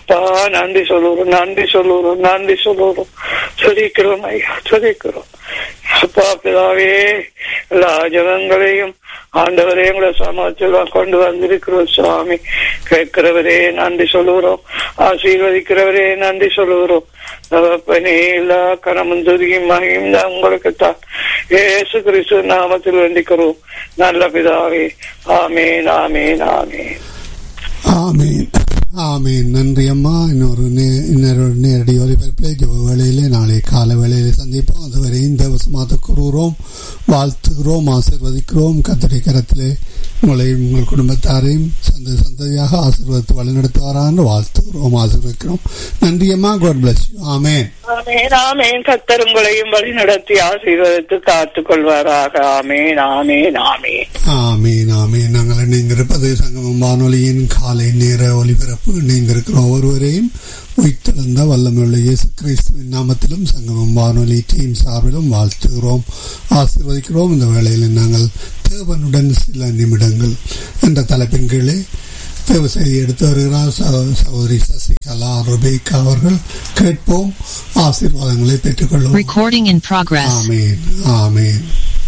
அப்பா நன்றி சொல்லுறோம் நன்றி சொல்லுறோம் நன்றி சொல்லுறோம் துதிக்கிறோம் ஐயா துதிக்கிறோம் அப்பா பிதாவே எல்லா ஜகங்களையும் ஆண்டவரே உங்களை சமாச்சலா கொண்டு வந்திருக்கிறோம் சுவாமி கேட்கிறவரே நன்றி சொல்லுகிறோம் ஆசீர்வதிக்கிறவரே நன்றி சொல்லுகிறோம் தகப்பனே எல்லா கனமும் துதியும் மகியும் தான் உங்களுக்கு தான் ஏசு கிறிஸ்து நாமத்தில் வேண்டிக்கிறோம் நல்ல பிதாவே ஆமேன் ஆமேன் ஆமேன் ஆமீன் ஆமீன் நன்றி அம்மா இன்னொரு நே- இன்னொரு நேரடி ஒலிபரப்பிலே ஜெப வேளையிலே நாளை கால வேளையிலே சந்திப்போம் அதுவரை இந்த வசமாக கூறுகிறோம் வாழ்த்துகிறோம் ஆசிர்வதிக்கிறோம் கத்தரை கரத்திலே உங்களையும் உங்கள் குடும்பத்தாரையும் சந்த சந்ததியாக ஆசீர்வதித்து வழிநடத்துவாரான்னு வாழ்த்துகிறோம் ஆசீர்வதிக்கிறோம் நன்றி அம்மா காட் பிளஸ் யூ ஆமேன் ஆமேன் ஆமேன் கத்தர் உங்களையும் வழி நடத்தி ஆசீர்வதித்து காத்துக் கொள்வாராக ஆமேன் ஆமேன் ஆமேன் ஆமீன் ஆமீன் நாங்கள் இணைந்திருப்பது சங்கமம் வானொலியின் காலை நேர ஒலிபரப்பு இணைந்திருக்கிற ஒருவரையும் உயிர்த்தெழுந்த வல்லமையுள்ள இயேசு கிறிஸ்துவின் நாமத்திலும் சங்கமம் வானொலி டீம் சார்பிலும் வாழ்த்துகிறோம் ஆசீர்வதிக்கிறோம் இந்த வேளையில் நாங்கள் தேவனுடன் சில நிமிடங்கள் என்ற தலைப்பின் கீழே தேவ செய்தி எடுத்து வருகிறார் சகோ- சகோதரி சசிகலா ருபேகா அவர்கள் கேட்போம் ஆசீர்வாதங்களை பெற்றுக்கொள்வோம் Recording in progress. ஆமீன் ஆமீன்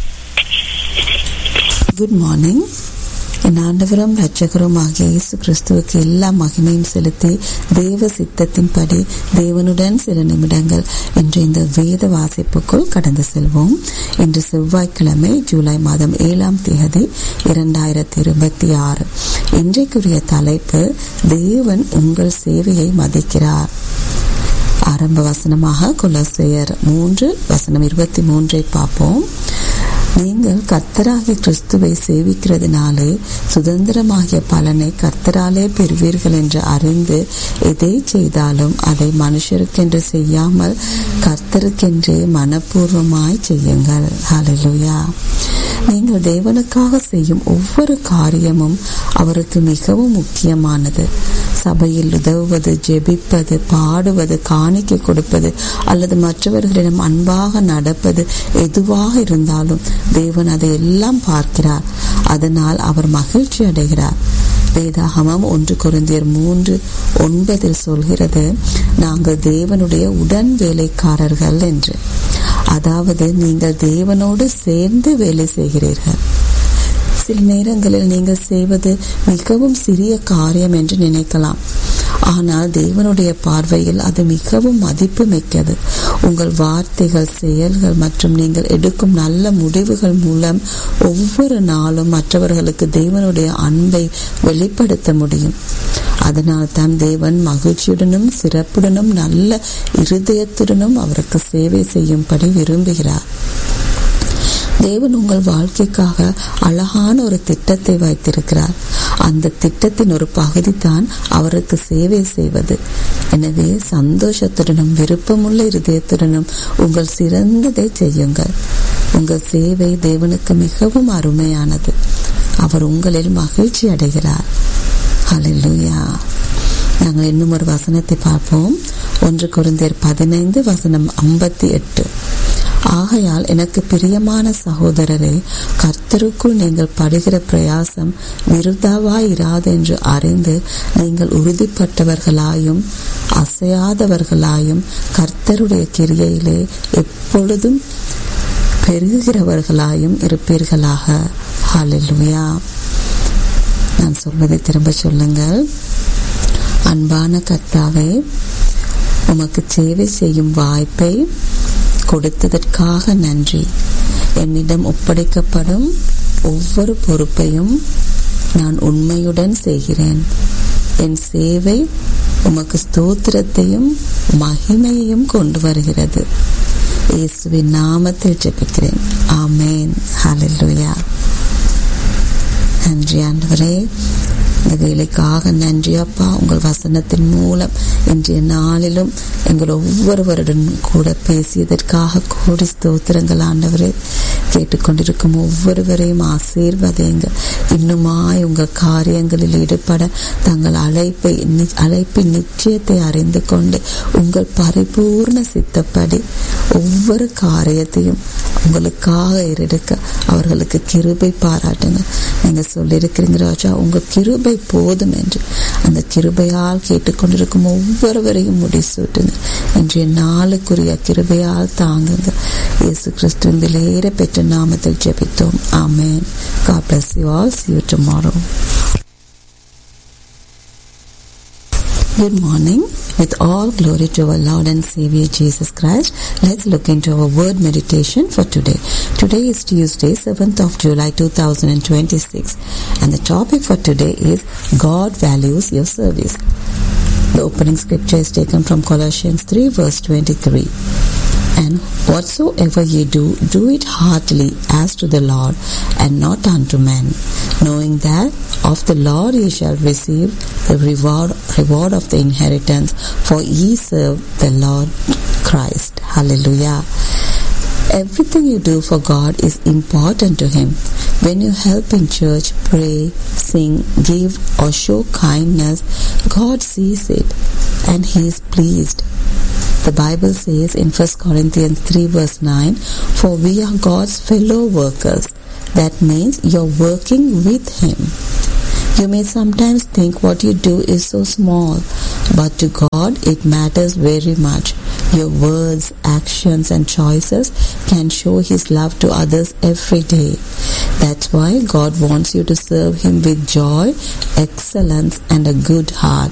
குட் மார்னிங் என் ஆண்டவரும் இரட்சகரும் ஆகிய இயேசு கிறிஸ்துவுக்கு எல்லா மகிமையும் செலுத்தி தேவ சித்தத்தின்படி தேவனுடன் சில நிமிடங்கள் இன்று இந்த வேத வாசிப்புக்குள் கடந்து செல்வோம் இன்று செவ்வாய்க்கிழமை ஜூலை மாதம் ஏழாம் தேதி இரண்டாயிரத்தி இருபத்தி ஆறு இன்றைக்குரிய தலைப்பு தேவன் உங்கள் சேவையை மதிக்கிறார் ஆரம்ப வசனமாக கொலசையர் மூன்று வசனம் இருபத்தி மூன்றை பார்ப்போம் நீங்கள் கர்த்தராகிய கிறிஸ்துவை சேவிக்கிறதுனாலே சுதந்திரமாகிய பலனை கர்த்தராலே பெறுவீர்கள் என்று அறிந்து எதை செய்தாலும் அதை மனுஷருக்கென்று செய்யாமல் கர்த்தருக்கென்றே மனப்பூர்வமாய் செய்யுங்கள் ஹalleluya நீங்கள் தேவனுக்காக செய்யும் ஒவ்வொரு காரியமும் அவருக்கு மிகவும் முக்கியமானது சபையில் உதவுவது ஜெபிப்பது பாடுவது காணிக்கை கொடுப்பது அல்லது மற்றவர்களிடம் அன்பாக நடப்பது எதுவாக இருந்தாலும் தேவன் அதை எல்லாம் பார்க்கிறார் அதனால் அவர் மகிழ்ச்சி அடைகிறார் வேதாகமம் ஒன்று கொரிந்தியர் மூன்று ஒன்பதில் சொல்கிறது நாங்கள் தேவனுடைய உடன் வேலைக்காரர்கள் என்று அதாவது நீங்கள் தேவனோடு சேர்ந்து வேலை செய்கிறீர்கள் சில நேரங்களில் நீங்கள் செய்வது மிகவும் சிறிய காரியம் என்று நினைக்கலாம் ஆனால் தேவனுடைய பார்வையில் அது மிகவும் மதிப்பு மிக்கது உங்கள் வார்த்தைகள் செயல்கள் மற்றும் நீங்கள் எடுக்கும் நல்ல முடிவுகள் மூலம் ஒவ்வொரு நாளும் மற்றவர்களுக்கு தேவனுடைய அன்பை வெளிப்படுத்த முடியும் அதனால் தான் தேவன் மகிழ்ச்சியுடனும் சிறப்புடனும் நல்ல இருதயத்துடனும் அவருக்கு சேவை செய்யும்படி விரும்புகிறார் தேவன் உங்கள் வாழ்க்கைக்காக அழகான ஒரு திட்டத்தை வைத்திருக்கிறார் அந்த திட்டத்தின் ஒரு பகுதி தான் அவருக்கு சேவை செய்வது எனவே சந்தோஷத்துடனும் விருப்பமுள்ள இருதயத்துடனும் உங்கள் சிறந்ததை செய்யுங்கள் உங்கள் சேவை தேவனுக்கு மிகவும் அருமையானது அவர் உங்களில் மகிழ்ச்சி அடைகிறார் ஹalleluya நாங்கள் இன்னும் ஒரு வசனத்தை பார்ப்போம் ஒன்று குருந்தியர் பதினைந்து வசனம் ஐம்பத்தி எட்டு ஆகையால் எனக்கு பிரியமான சகோதரரே கர்த்தருக்குள் நீங்கள் படுகிற பிரயாசம் விருதாவாயிராது என்று அறிந்து நீங்கள் உறுதிப்பட்டவர்களாயும் அசையாதவர்களாயும் கர்த்தருடைய கிரியையிலே எப்பொழுதும் பெருகிறவர்களாயும் இருப்பீர்களாக ஹalleluya நான் சொல்வதை திரும்ப சொல்லுங்கள் அன்பான கர்த்தாவே உமக்கு சேவை செய்யும் வாய்ப்பை கொடுத்ததற்காக நன்றி என்னிடம் ஒப்படைக்கப்படும் ஒவ்வொரு பொறுப்பையும் நான் உண்மையுடன் செய்கிறேன் என் சேவை உமக்கு ஸ்தோத்திரத்தையும் மகிமையையும் கொண்டு வருகிறது இயேசுவின் நாமத்தில் ஜெபிக்கிறேன் ஆமேன் ஹalleluya நன்றி ஆண்டவரே இந்த வேலைக்காக நன்றி அப்பா உங்கள் வசனத்தின் மூலம் இன்றைய நாளிலும் எங்கள் ஒவ்வொருவருடன் கூட பேசியதற்காக கோடி ஸ்தோத்திரங்கள் ஆண்டவரே கேட்டுக்கொண்டிருக்கும் ஒவ்வொருவரையும் ஆசீர்வதைங்க இன்னுமாய் உங்கள் காரியங்களில் ஈடுபட தங்கள் அழைப்பை நி- அழைப்பின் நிச்சயத்தை அறிந்து கொண்டு உங்கள் பரிபூர்ண சித்தப்படி ஒவ்வொரு காரியத்தையும் உங்களுக்காக எடுக்க அவர்களுக்கு கிருபை பாராட்டுங்க நீங்க சொல்லியிருக்கிறீங்க ராஜா உங்க கிருபை கிருபை போதும் என்று அந்த கிருபையால் கேட்டுக்கொண்டிருக்கும் ஒவ்வொருவரையும் முடிசூட்டுங்க இன்றைய நாளுக்குரிய கிருபையால் தாங்குங்க இயேசு கிறிஸ்துவின் விலையேற பெற்ற நாமத்தில் ஜெபித்தோம் ஆமேன் God bless you all. See you tomorrow. Good morning. With all glory to our Lord and Savior Jesus Christ, let's look into our word meditation for today. Today is Tuesday, 7th of July 2026, and the topic for today is God values your service. The opening scripture is taken from Colossians 3 verse 23. And whatsoever ye do, do it heartily as to the Lord, and not unto men, knowing that of the Lord ye shall receive the reward, reward of the inheritance, for ye serve the Lord Christ. Hallelujah. Everything you do for God is important to Him. When you help in church, pray, sing, give, or show kindness, God sees it and He is pleased. The Bible says in 1 Corinthians 3 verse 9, For we are God's fellow workers. That means you're working with Him. You may sometimes think what you do is so small, but to God it matters very much. Your words, actions, and choices can show His love to others every day. That's why God wants you to serve Him with joy, excellence, and a good heart.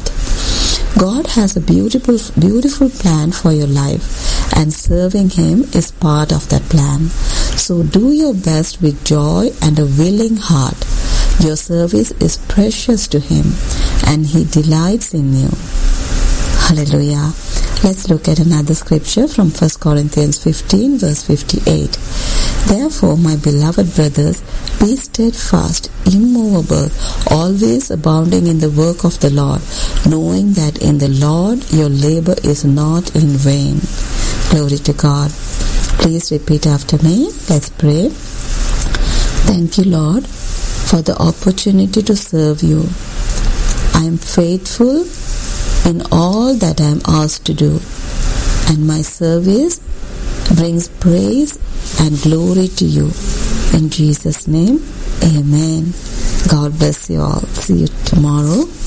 God has a beautiful, beautiful plan for your life, and serving Him is part of that plan. So do your best with joy and a willing heart. Your service is precious to Him, and He delights in you. Hallelujah. Let's look at another scripture from 1 Corinthians 15, verse 58. Therefore, my beloved brothers, be steadfast, immovable, always abounding in the work of the Lord, knowing that in the Lord your labor is not in vain. Glory to God. Please repeat after me. Let's pray. Thank you, Lord, for the opportunity to serve you. I am faithful in all that I am asked to do, and my service brings praise and glory to you. In Jesus' name, Amen. God bless you all. See you tomorrow.